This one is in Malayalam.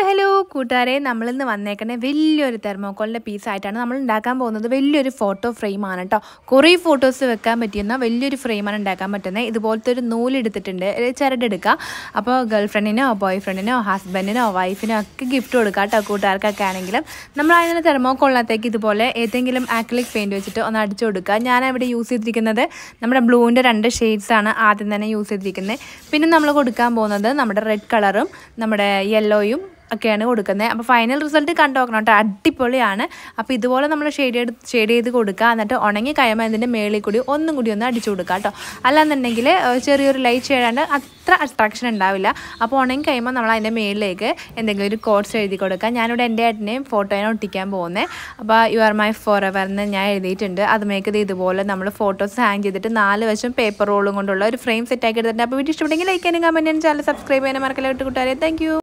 ഹലോ കൂട്ടുകാരെ നമ്മളിന്ന് വന്നേക്കണേ വലിയൊരു തെർമോക്കോളിൻ്റെ പീസായിട്ടാണ് നമ്മൾ ഉണ്ടാക്കാൻ പോകുന്നത് വലിയൊരു ഫോട്ടോ ഫ്രെയിമാണ് കേട്ടോ കുറേ ഫോട്ടോസ് വെക്കാൻ പറ്റുന്ന വലിയൊരു ഫ്രെയിമാണ് ഉണ്ടാക്കാൻ പറ്റുന്നത് ഇതുപോലത്തെ ഒരു നൂലെടുത്തിട്ടുണ്ട് ഒരു ചരടെടുക്കുക അപ്പോൾ ഗേൾ ഫ്രണ്ടിനോ ബോയ് ഫ്രണ്ടിനോ ഹസ്ബൻഡിനോ വൈഫിനോ ഒക്കെ ഗിഫ്റ്റ് കൊടുക്കുക കേട്ടോ കൂട്ടുകാർക്കൊക്കെ ആണെങ്കിലും നമ്മൾ അതിന് തെർമോക്കോളിനകത്തേക്ക് ഇതുപോലെ ഏതെങ്കിലും ആക്രിലിക് പെയിൻറ്റ് വെച്ചിട്ട് ഒന്ന് അടിച്ചു കൊടുക്കുക ഞാൻ ഇവിടെ യൂസ് ചെയ്തിരിക്കുന്നത് നമ്മുടെ ബ്ലൂവിൻ്റെ രണ്ട് ഷെയ്ഡ്സ് ആണ് ആദ്യം തന്നെ യൂസ് ചെയ്തിരിക്കുന്നത് പിന്നെ നമ്മൾ കൊടുക്കാൻ പോകുന്നത് നമ്മുടെ റെഡ് കളറും നമ്മുടെ യെല്ലോയും ഒക്കെയാണ് കൊടുക്കുന്നത് അപ്പോൾ ഫൈനൽ റിസൾട്ട് കണ്ടു നോക്കണം കേട്ടോ അടിപൊളിയാണ് അപ്പോൾ ഇതുപോലെ നമ്മൾ ഷെയ്ഡ് ചെയ്ത് ഷെയ്ഡ് ചെയ്ത് കൊടുക്കുക എന്നിട്ട് ഉണങ്ങി കഴിയുമ്പോൾ അതിൻ്റെ മേളിൽ കൂടി ഒന്നും കൂടി ഒന്ന് അടിച്ചു കൊടുക്കുക കേട്ടോ അല്ലാന്നുണ്ടെങ്കിൽ ഏഹ്, ചെറിയൊരു ലൈറ്റ് ഷെയ്ഡാണ്ട് അത്ര അട്രാക്ഷൻ ഉണ്ടാവില്ല അപ്പോൾ ഉണങ്ങി കഴിയുമ്പോൾ നമ്മൾ അതിൻ്റെ മേളിലേക്ക് എന്തെങ്കിലും ഒരു കോഡ്സ് എഴുതി കൊടുക്കുക ഞാനിവിടെ എൻ്റെ ഏട്ടനെയും ഫോട്ടോയാണ് ഒട്ടിക്കാൻ പോകുന്നത് അപ്പോൾ you are my forever എന്ന് ഞാൻ എഴുതിയിട്ടുണ്ട് അതുമേക്ക് ഇത് ഇതുപോലെ നമ്മൾ ഫോട്ടോസ് ഹാങ് ചെയ്തിട്ട് നാല് വശം പേപ്പർ റോളും കൊണ്ടുള്ള ഒരു ഫ്രെയിം സെറ്റ് ആക്കി എടുത്തിട്ടുണ്ട് അപ്പോൾ വീഡിയോ ഇഷ്ടപ്പെട്ടെങ്കിൽ ലൈക്ക് ചെയ്യാനും കമൻറ്റ് ചെയ്യാനും ചാനൽ സബ്സ്ക്രൈബ് ചെയ്യാനും മറക്കലോട്ട് കൂട്ടുകാരെ താങ്ക്